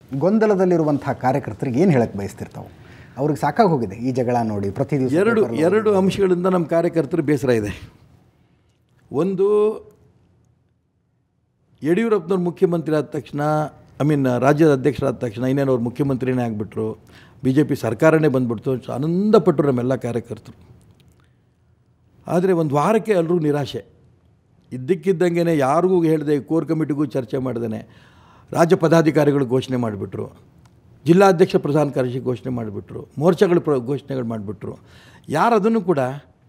ಗೊಂದಲದಲ್ಲಿರುವಂಥ ಕಾರ್ಯಕರ್ತರಿಗೆ ಏನು ಹೇಳಕ್ಕೆ ಬಯಸ್ತಿರ್ತಾವೆ ಅವ್ರಿಗೆ ಸಾಕಾಗಿ ಹೋಗಿದೆ ಈ ಜಗಳ ನೋಡಿ ಪ್ರತಿ ದಿವಸ ಎರಡು ಎರಡು ಅಂಶಗಳಿಂದ ನಮ್ಮ ಕಾರ್ಯಕರ್ತರು ಬೇಸರ ಇದೆ ಒಂದು ಯಡಿಯೂರಪ್ಪನವ್ರು ಮುಖ್ಯಮಂತ್ರಿ ಆದ ತಕ್ಷಣ ಐ ಮೀನ್ ರಾಜ್ಯದ ಅಧ್ಯಕ್ಷರಾದ ತಕ್ಷಣ ಇನ್ನೇನು ಅವ್ರು ಮುಖ್ಯಮಂತ್ರಿನೇ ಆಗಿಬಿಟ್ರು ಬಿ ಜೆ ಪಿ ಸರ್ಕಾರನೇ ಬಂದ್ಬಿಡ್ತು ಅಂತ ಆನಂದಪಟ್ಟರು ನಮ್ಮೆಲ್ಲ ಕಾರ್ಯಕರ್ತರು ಆದರೆ ಒಂದು ವಾರಕ್ಕೆ ಎಲ್ಲರೂ ನಿರಾಶೆ ಇದ್ದಕ್ಕಿದ್ದಂಗೆ ಯಾರಿಗೂ ಹೇಳಿದೆ ಕೋರ್ ಕಮಿಟಿಗೂ ಚರ್ಚೆ ಮಾಡ್ದೇ ರಾಜ್ಯ ಪದಾಧಿಕಾರಿಗಳು ಘೋಷಣೆ ಮಾಡಿಬಿಟ್ರು ಜಿಲ್ಲಾಧ್ಯಕ್ಷ ಪ್ರಧಾನ ಕಾರ್ಯದರ್ಶಿ ಘೋಷಣೆ ಮಾಡಿಬಿಟ್ರು ಮೋರ್ಚಾಗಳು ಪ್ರ ಘೋಷಣೆಗಳು ಮಾಡಿಬಿಟ್ರು ಯಾರು ಅದನ್ನು ಕೂಡ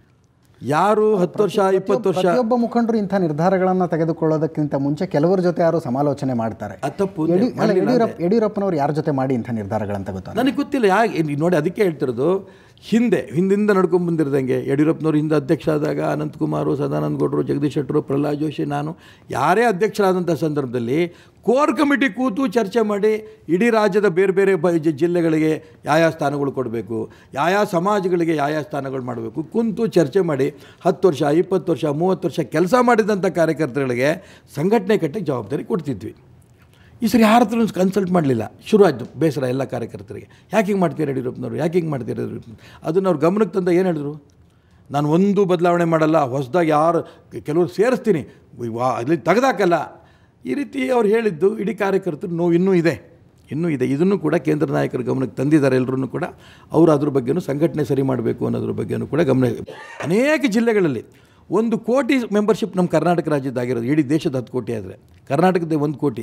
ಯಾರು ಹತ್ತು ವರ್ಷ ಇಪ್ಪತ್ತು ವರ್ಷ ಪ್ರತಿಯೊಬ್ಬ ಮುಖಂಡರು ಇಂಥ ನಿರ್ಧಾರಗಳನ್ನು ತೆಗೆದುಕೊಳ್ಳೋದಕ್ಕಿಂತ ಮುಂಚೆ ಕೆಲವರ ಜೊತೆ ಯಾರು ಸಮಾಲೋಚನೆ ಮಾಡ್ತಾರೆ ಅದು ತಪ್ಪು ಯಡಿ- ಅಲ್ಲ, ಯಡಿಯೂರಪ್ಪ ಯಡಿಯೂರಪ್ಪನವ್ರು ಯಾರ ಜೊತೆ ಮಾಡಿ ಇಂಥ ನಿರ್ಧಾರಗಳಂತ ಗೊತ್ತಾಗ ನನಗೆ ಗೊತ್ತಿಲ್ಲ ಯಾಕೆ ಇಲ್ಲಿ ನೋಡಿ ಅದಕ್ಕೆ ಹೇಳ್ತಿರೋದು ಹಿಂದೆ ಹಿಂದಿಂದ ನಡ್ಕೊಂಡು ಬಂದಿರ್ದಂಗೆ ಯಡಿಯೂರಪ್ಪನವ್ರು ಹಿಂದೆ ಅಧ್ಯಕ್ಷ ಆದಾಗ ಅನಂತಕುಮಾರು ಸದಾನಂದ ಗೌಡರು ಜಗದೀಶ್ ಶೆಟ್ಟರು ಪ್ರಹ್ಲಾದ್ ಜೋಶಿ ನಾನು ಯಾರೇ ಅಧ್ಯಕ್ಷರಾದಂಥ ಸಂದರ್ಭದಲ್ಲಿ ಕೋರ್ ಕಮಿಟಿ ಕೂತು ಚರ್ಚೆ ಮಾಡಿ ಇಡೀ ರಾಜ್ಯದ ಬೇರೆ ಬೇರೆ ಬ ಜಿ- ಜಿಲ್ಲೆಗಳಿಗೆ ಯಾಯಾ ಸ್ಥಾನಗಳು ಕೊಡಬೇಕು ಯಾಯಾ ಸಮಾಜಗಳಿಗೆ ಯಾಯಾ ಸ್ಥಾನಗಳು ಮಾಡಬೇಕು ಕುಂತು ಚರ್ಚೆ ಮಾಡಿ ಹತ್ತು ವರ್ಷ ಇಪ್ಪತ್ತು ವರ್ಷ ಮೂವತ್ತು ವರ್ಷ ಕೆಲಸ ಮಾಡಿದಂಥ ಕಾರ್ಯಕರ್ತರುಗಳಿಗೆ ಸಂಘಟನೆ ಕಟ್ಟಕ್ಕೆ ಜವಾಬ್ದಾರಿ ಕೊಡ್ತಿದ್ವಿ ಈ ಸರಿ ಯಾರ ಹತ್ರ ಕನ್ಸಲ್ಟ್ ಮಾಡಲಿಲ್ಲ ಶುರು ಆಯಿತು ಬೇಸರ ಎಲ್ಲ ಕಾರ್ಯಕರ್ತರಿಗೆ ಯಾಕೆ ಹಿಂಗೆ ಮಾಡ್ತೀರಾ ಯಡಿಯೂರಪ್ಪನವರು ಯಾಕೆ ಹಿಂಗೆ ಮಾಡ್ತೀರಾ ಯಡಿಯೂರಪ್ಪನವ್ರು? ಅದನ್ನು ಅವ್ರು ಗಮನಕ್ಕೆ ತಂದ ಏನು ಹೇಳಿದ್ರು ನಾನು ಒಂದು ಬದಲಾವಣೆ ಮಾಡಲ್ಲ ಹೊಸದಾಗಿ ಯಾರು ಕೆಲವರು ಸೇರಿಸ್ತೀನಿ ವಾ ಅಲ್ಲಿ ತೆಗೆದಾಕಲ್ಲ ಈ ರೀತಿ ಅವ್ರು ಹೇಳಿದ್ದು ಇಡೀ ಕಾರ್ಯಕರ್ತರು ನೋವು ಇನ್ನೂ ಇದೆ ಇನ್ನೂ ಇದೆ ಇದನ್ನು ಕೂಡ ಕೇಂದ್ರ ನಾಯಕರ ಗಮನಕ್ಕೆ ತಂದಿದ್ದಾರೆ ಎಲ್ಲರೂ ಕೂಡ ಅವರು ಅದ್ರ ಬಗ್ಗೆನೂ ಸಂಘಟನೆ ಸರಿ ಮಾಡಬೇಕು ಅನ್ನೋದ್ರ ಬಗ್ಗೆನೂ ಕೂಡ ಗಮನ ಅನೇಕ ಜಿಲ್ಲೆಗಳಲ್ಲಿ ಒಂದು ಕೋಟಿ ಮೆಂಬರ್ಶಿಪ್ ನಮ್ಮ ಕರ್ನಾಟಕ ರಾಜ್ಯದ್ದಾಗಿರೋದು ಇಡೀ ದೇಶದ ಹತ್ತು ಕೋಟಿ ಆದರೆ ಕರ್ನಾಟಕದ ಒಂದು ಕೋಟಿ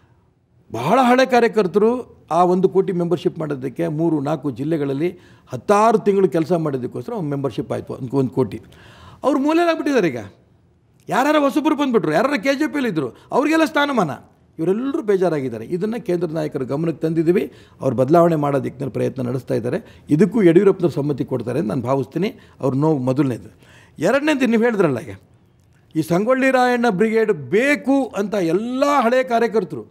ಬಹಳ ಹಳೆ ಕಾರ್ಯಕರ್ತರು ಆ ಒಂದು ಕೋಟಿ ಮೆಂಬರ್ಶಿಪ್ ಮಾಡೋದಕ್ಕೆ ಮೂರು ನಾಲ್ಕು ಜಿಲ್ಲೆಗಳಲ್ಲಿ ಹತ್ತಾರು ತಿಂಗಳು ಕೆಲಸ ಮಾಡೋದಕ್ಕೋಸ್ಕರ ಒಂದು ಮೆಂಬರ್ಶಿಪ್ ಆಯಿತು ಒಂದು ಒಂದು ಕೋಟಿ ಅವ್ರು ಮೂಲೆಯಾಗ್ಬಿಟ್ಟಿದ್ದಾರೆ ಈಗ ಯಾರ್ಯಾರು ಹೊಸಬರು ಬಂದುಬಿಟ್ರು ಯಾರು ಕೆ ಜೆ ಪಿಯಲ್ಲಿ ಇದ್ದರು ಅವ್ರಿಗೆಲ್ಲ ಸ್ಥಾನಮಾನ ಇವರೆಲ್ಲರೂ ಬೇಜಾರಾಗಿದ್ದಾರೆ ಇದನ್ನು ಕೇಂದ್ರ ನಾಯಕರ ಗಮನಕ್ಕೆ ತಂದಿದ್ದೀವಿ ಅವ್ರು ಬದಲಾವಣೆ ಮಾಡೋ ದಿಕ್ಕಿನಲ್ಲಿ ಪ್ರಯತ್ನ ನಡೆಸ್ತಾ ಇದ್ದಾರೆ ಇದಕ್ಕೂ ಯಡಿಯೂರಪ್ಪನವ್ರು ಸಮ್ಮತಿ ಕೊಡ್ತಾರೆ ಅಂತ ನಾನು ಭಾವಿಸ್ತೀನಿ ಅವ್ರ ನೋವು ಮೊದಲನೇದು ಎರಡನೇದು ನೀವು ಹೇಳಿದ್ರಲ್ಲ ಈಗ ಈ ಸಂಗೊಳ್ಳಿ ರಾಯಣ್ಣ ಬ್ರಿಗೇಡ್ ಬೇಕು ಅಂತ ಎಲ್ಲ ಹಳೆಯ ಕಾರ್ಯಕರ್ತರು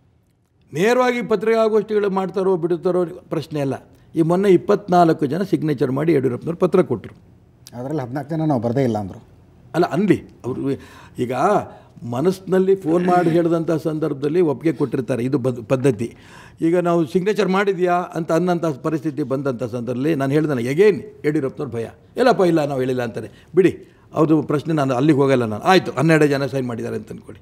ನೇರವಾಗಿ ಪತ್ರಿಕಾಗೋಷ್ಠಿಗಳು ಮಾಡ್ತಾರೋ ಬಿಡುತ್ತಾರೋ ಪ್ರಶ್ನೆ ಅಲ್ಲ ಈ ಮೊನ್ನೆ ಇಪ್ಪತ್ನಾಲ್ಕು ಜನ ಸಿಗ್ನೇಚರ್ ಮಾಡಿ ಯಡಿಯೂರಪ್ಪನವ್ರು ಪತ್ರ ಕೊಟ್ಟರು ಅದರಲ್ಲಿ ಹದಿನಾಲ್ಕು ಜನ ನಾವು ಬರದೇ ಇಲ್ಲ ಅಂದರು ಅಲ್ಲ ಅನ್ಲಿ ಅವರು ಈಗ ಮನಸ್ಸಿನಲ್ಲಿ ಫೋನ್ ಮಾಡಿ ಹೇಳಿದಂಥ ಸಂದರ್ಭದಲ್ಲಿ ಒಪ್ಪಿಗೆ ಕೊಟ್ಟಿರ್ತಾರೆ ಇದು ಬದ್ ಪದ್ಧತಿ ಈಗ ನಾವು ಸಿಗ್ನೇಚರ್ ಮಾಡಿದ್ಯಾ ಅಂತ ಅನ್ನೋಂಥ ಪರಿಸ್ಥಿತಿ ಬಂದಂಥ ಸಂದರ್ಭದಲ್ಲಿ ನಾನು ಹೇಳ್ದಾನೆ ಎಗೇನ್ ಯಡಿಯೂರಪ್ಪನವ್ರ ಭಯ ಎಲ್ಲಪ್ಪ ಇಲ್ಲ ನಾವು ಹೇಳಿಲ್ಲ ಅಂತಾರೆ ಬಿಡಿ ಅವ್ರದ್ದು ಪ್ರಶ್ನೆ ನಾನು ಅಲ್ಲಿಗೆ ಹೋಗಲ್ಲ ನಾನು ಆಯಿತು ಹನ್ನೆರಡು ಜನ ಸೈನ್ ಮಾಡಿದ್ದಾರೆ ಅಂತ ಅಂದ್ಕೊಳ್ಳಿ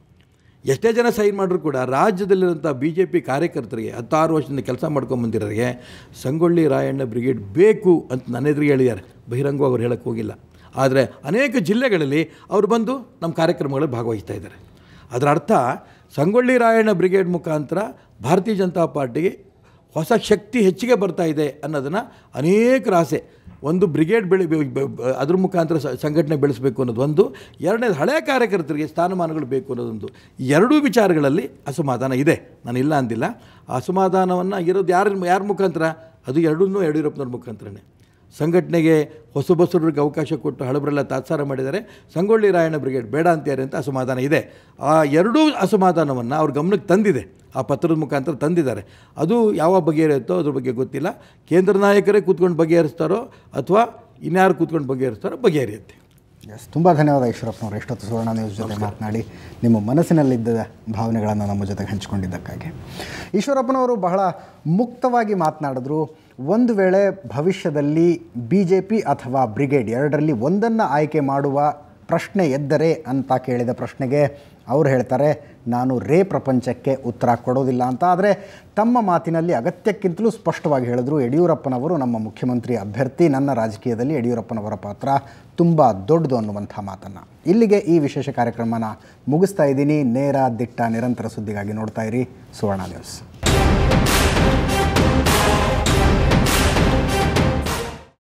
ಎಷ್ಟೇ ಜನ ಸೈನ್ ಮಾಡಿದ್ರು ಕೂಡ ರಾಜ್ಯದಲ್ಲಿರುವಂಥ ಬಿ ಜೆ ಪಿ ಕಾರ್ಯಕರ್ತರಿಗೆ ಹತ್ತಾರು ವರ್ಷದಿಂದ ಕೆಲಸ ಮಾಡ್ಕೊಂಬಂದಿರೋರಿಗೆ ಸಂಗೊಳ್ಳಿ ರಾಯಣ್ಣ ಬ್ರಿಗೇಡ್ ಬೇಕು ಅಂತ ನನ್ನ ಎದುರಿಗೆ ಹೇಳಿದ್ದಾರೆ ಬಹಿರಂಗವಾಗಿ ಅವ್ರು ಹೇಳಕ್ಕೆ ಹೋಗಿಲ್ಲ ಆದರೆ ಅನೇಕ ಜಿಲ್ಲೆಗಳಲ್ಲಿ ಅವರು ಬಂದು ನಮ್ಮ ಕಾರ್ಯಕ್ರಮಗಳಲ್ಲಿ ಭಾಗವಹಿಸ್ತಾ ಇದ್ದಾರೆ ಅದರ ಅರ್ಥ ಸಂಗೊಳ್ಳಿ ರಾಯಣ್ಣ ಬ್ರಿಗೇಡ್ ಮುಖಾಂತರ ಭಾರತೀಯ ಜನತಾ ಪಾರ್ಟಿಗೆ ಹೊಸ ಶಕ್ತಿ ಹೆಚ್ಚಿಗೆ ಬರ್ತಾ ಇದೆ ಅನ್ನೋದನ್ನು ಅನೇಕರ ಆಸೆ ಒಂದು ಬ್ರಿಗೇಡ್ ಬೆಳಿ ಬೆ- ಬೆ- ಬ- ಅದ್ರ ಮುಖಾಂತರ ಸ- ಸಂಘಟನೆ ಬೆಳೆಸಬೇಕು ಅನ್ನೋದು ಒಂದು ಎರಡನೇದು ಹಳೆಯ ಕಾರ್ಯಕರ್ತರಿಗೆ ಸ್ಥಾನಮಾನಗಳು ಬೇಕು ಅನ್ನೋದೊಂದು ಈ ಎರಡೂ ವಿಚಾರಗಳಲ್ಲಿ ಅಸಮಾಧಾನ ಇದೆ ನಾನು ಇಲ್ಲ ಅಂದಿಲ್ಲ ಆ ಅಸಮಾಧಾನವನ್ನು ಇರೋದು ಯಾರ ಯಾರ ಮುಖಾಂತರ ಅದು ಎರಡನ್ನೂ ಯಡಿಯೂರಪ್ಪನವ್ರ ಮುಖಾಂತರನೇ ಸಂಘಟನೆಗೆ ಹೊಸಬಸರಿಗೆ ಅವಕಾಶ ಕೊಟ್ಟು ಹಳಬರೆಲ್ಲ ತಾತ್ಸಾರ ಮಾಡಿದ್ದಾರೆ ಸಂಗೊಳ್ಳಿ ರಾಯಣ್ಣ ಬ್ರಿಗೇಡ್ ಬೇಡ ಅಂತಾರೆ ಅಂತ ಅಸಮಾಧಾನ ಇದೆ ಆ ಎರಡೂ ಅಸಮಾಧಾನವನ್ನು ಅವ್ರ ಗಮನಕ್ಕೆ ತಂದಿದೆ ಆ ಪತ್ರದ ಮುಖಾಂತರ ತಂದಿದ್ದಾರೆ ಅದು ಯಾವ ಬಗೆಹರಿಯುತ್ತೋ ಅದ್ರ ಬಗ್ಗೆ ಗೊತ್ತಿಲ್ಲ ಕೇಂದ್ರ ನಾಯಕರೇ ಕೂತ್ಕೊಂಡು ಬಗೆಹರಿಸ್ತಾರೋ ಅಥವಾ ಇನ್ಯಾರು ಕೂತ್ಕೊಂಡು ಬಗೆಹರಿಸ್ತಾರೋ ಬಗೆಹರಿಯುತ್ತೆ ಎಸ್ ತುಂಬ ಧನ್ಯವಾದ ಈಶ್ವರಪ್ಪನವರು ಎಷ್ಟೊತ್ತು ಸುವರ್ಣ ನ್ಯೂಸ್ ಜೊತೆ ಮಾತನಾಡಿ ನಿಮ್ಮ ಮನಸ್ಸಿನಲ್ಲಿದ್ದ ಭಾವನೆಗಳನ್ನು ನಮ್ಮ ಜೊತೆಗೆ ಹಂಚಿಕೊಂಡಿದ್ದಕ್ಕಾಗಿ ಈಶ್ವರಪ್ಪನವರು ಬಹಳ ಮುಕ್ತವಾಗಿ ಮಾತನಾಡಿದ್ರು ಒಂದು ವೇಳೆ ಭವಿಷ್ಯದಲ್ಲಿ ಬಿ ಜೆ ಪಿ ಅಥವಾ ಬ್ರಿಗೇಡ್ ಎರಡರಲ್ಲಿ ಒಂದನ್ನು ಆಯ್ಕೆ ಮಾಡುವ ಪ್ರಶ್ನೆ ಎದ್ದರೆ ಅಂತ ಕೇಳಿದ ಪ್ರಶ್ನೆಗೆ ಅವ್ರು ಹೇಳ್ತಾರೆ ನಾನು ರೇ ಪ್ರಪಂಚಕ್ಕೆ ಉತ್ತರ ಕೊಡೋದಿಲ್ಲ ಅಂತ ಆದರೆ ತಮ್ಮ ಮಾತಿನಲ್ಲಿ ಅಗತ್ಯಕ್ಕಿಂತಲೂ ಸ್ಪಷ್ಟವಾಗಿ ಹೇಳಿದ್ರು ಯಡಿಯೂರಪ್ಪನವರು ನಮ್ಮ ಮುಖ್ಯಮಂತ್ರಿ ಅಭ್ಯರ್ಥಿ ನನ್ನ ರಾಜಕೀಯದಲ್ಲಿ ಯಡಿಯೂರಪ್ಪನವರ ಪಾತ್ರ ತುಂಬ ದೊಡ್ಡದು ಅನ್ನುವಂಥ ಮಾತನ್ನು ಇಲ್ಲಿಗೆ ಈ ವಿಶೇಷ ಕಾರ್ಯಕ್ರಮನ ಮುಗಿಸ್ತಾ ಇದ್ದೀನಿ ನೇರ ದಿಟ್ಟ ನಿರಂತರ ಸುದ್ದಿಗಾಗಿ ನೋಡ್ತಾ ಇರಿ ಸುವರ್ಣ ನ್ಯೂಸ್